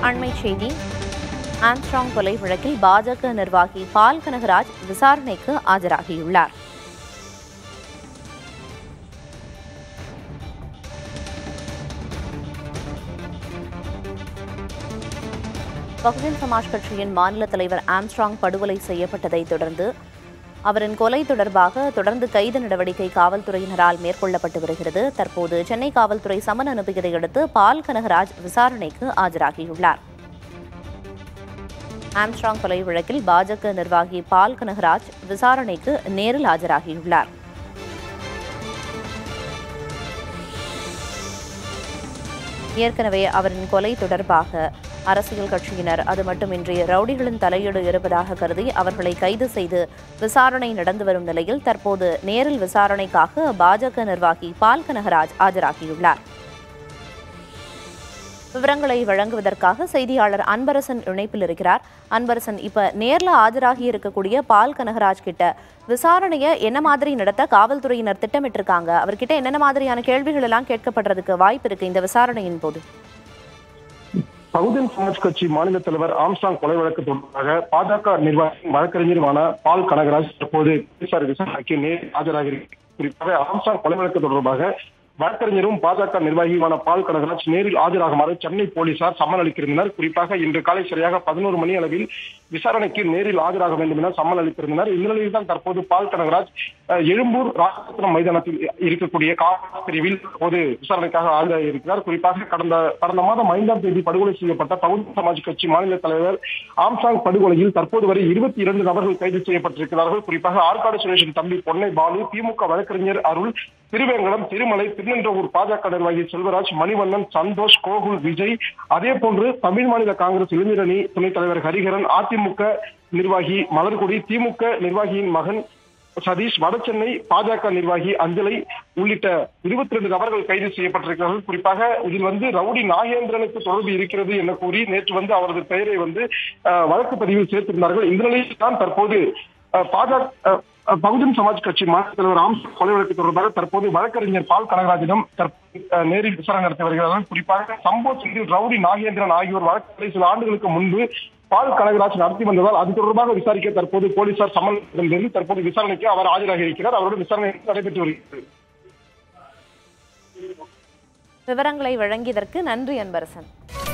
அண்மை செய்தி ஆம்ஸ்ட்ராங் கொலை வழக்கில் பாஜக நிர்வாகி பால் கனகராஜ் விசாரணைக்கு ஆஜராகியுள்ளார் பகுஜன் சமாஜ் கட்சியின் மாநில தலைவர் ஆம்ஸ்ட்ராங் படுகொலை செய்யப்பட்டதை தொடர்ந்து அவரின் கொலை தொடர்பாக தொடர்ந்து கைது நடவடிக்கை காவல்துறையினரால் மேற்கொள்ளப்பட்டு வருகிறது தற்போது சென்னை காவல்துறை சமன் அனுப்பியதை அடுத்து பால் கனகராஜ் விசாரணைக்கு ஆஜராகியுள்ளார் ஆம்ஸ்ட்ராங் கொலை வழக்கில் பாஜக நிர்வாகி பால் கனகராஜ் விசாரணைக்கு நேரில் ஆஜராகியுள்ளார் ஏற்கனவே அவரின் கொலை தொடர்பாக அரசியல் கட்சியினர் அது மட்டுமின்றி ரவுடிகளின் தலையீடு இருப்பதாக கருதி அவர்களை கைது செய்து விசாரணை நடந்து வரும் நிலையில் தற்போது நேரில் விசாரணைக்காக பாஜக நிர்வாகி பால் கனகராஜ் ஆஜராகியுள்ளார் விவரங்களை வழங்குவதற்காக செய்தியாளர் அன்பரசன் இணைப்பில் இருக்கிறார் அன்பரசன் இப்ப நேர்ல ஆஜராகி இருக்கக்கூடிய பால் கனகராஜ் கிட்ட விசாரணையை என்ன மாதிரி நடத்த காவல்துறையினர் திட்டமிட்டிருக்காங்க அவர்கிட்ட என்னென்ன மாதிரியான கேள்விகள் எல்லாம் கேட்கப்படுறதுக்கு வாய்ப்பு இருக்கு இந்த விசாரணையின் போது பகுஜன் சமாஜ் கட்சி மாநில தலைவர் ஆம்ஸ்டாங் கொலை வழக்கு தொடர்பாக பாஜக நிர்வாகி வழக்கறிஞருமான பால் கனகராஜ் தற்போது போலீசார் விசாரணைக்கு நேரில் ஆஜராகி குறிப்பாக ஆம்ஸ்டாங் கொலை வழக்கு தொடர்பாக வழக்கறிஞரும் பாஜக நிர்வாகியுமான பால் கனகராஜ் நேரில் ஆஜராகுமாறு சென்னை போலீசார் சம்மன் அளித்திருந்தனர் குறிப்பாக இன்று காலை சரியாக பதினோரு மணி அளவில் விசாரணைக்கு நேரில் ஆஜராக வேண்டும் என சம்மன் அளித்திருந்தனர் இந்த நிலையில் தான் தற்போது பால் கனகராஜ் அஹ், எழும்பூர் ராஜரத்னம் மைதானத்தில் இருக்கக்கூடிய காவல் பிரிவில் தற்போது விசாரணைக்காக ஆஜராகி இருக்கிறார் குறிப்பாக கடந்த கடந்த மாதம் ஐந்தாம் தேதி படுகொலை செய்யப்பட்ட பகுஜன் சமாஜ் கட்சி மாநில தலைவர் ஆம்சாங் படுகொலையில் தற்போது வரை இருபத்தி இரண்டு நபர்கள் கைது செய்யப்பட்டிருக்கிறார்கள் குறிப்பாக ஆற்காடு சுரேஷின் தம்பி பொன்னை பாலு திமுக வழக்கறிஞர் அருள் திருவேங்கடம் திருமலை திருநென்றவூர் பாஜக நிர்வாகி செல்வராஜ் மணிவண்ணன் சந்தோஷ் கோகுல் விஜய் அதே போன்று தமிழ் மாநில காங்கிரஸ் இளைஞரணி துணைத் தலைவர் ஹரிஹரன் அதிமுக நிர்வாகி மலர்கொடி திமுக நிர்வாகியின் மகன் சதீஷ் வடசென்னை பாஜக நிர்வாகி அஞ்சலை உள்ளிட்ட இருபத்தி ரெண்டு நபர்கள் கைது செய்யப்பட்டிருக்கிறார்கள் குறிப்பாக இதில் வந்து ரவுடி நாகேந்திரனுக்கு தொடர்பு இருக்கிறது என கூறி நேற்று வந்து அவரது பெயரை வந்து அஹ், வழக்கு பதிவில் சேர்த்திருந்தார்கள் இந்த நிலையில் தான் தற்போது அஹ், பாஜக அஹ், அஹ், பகுஜன் சமாஜ் கட்சி மாநில தலைவர் ராம் கொலை வழக்கு தொடர்பாக தற்போது வழக்கறிஞர் பால் கனகராஜிடம் தற்போது, அஹ், நேரில் விசாரணை நடத்தி வருகிறார்கள் குறிப்பாக சம்போ செந்தில் ரவுடி நாகேந்திரன் ஆகியோர் வழக்குகளை சில ஆண்டுகளுக்கு முன்பு பால் கனகராஜ் நடத்தி வந்ததால் அது தொடர்பாக விசாரிக்க தற்போது போலீசார் சம்மன் அளித்திருந்தது. தற்போது விசாரணைக்கு அவர் ஆஜராகி இருக்கிறார் அவருடைய விசாரணை நடைபெற்று வருகிறது விவரங்களை வழங்கியதற்கு நன்றி அன்பரசன்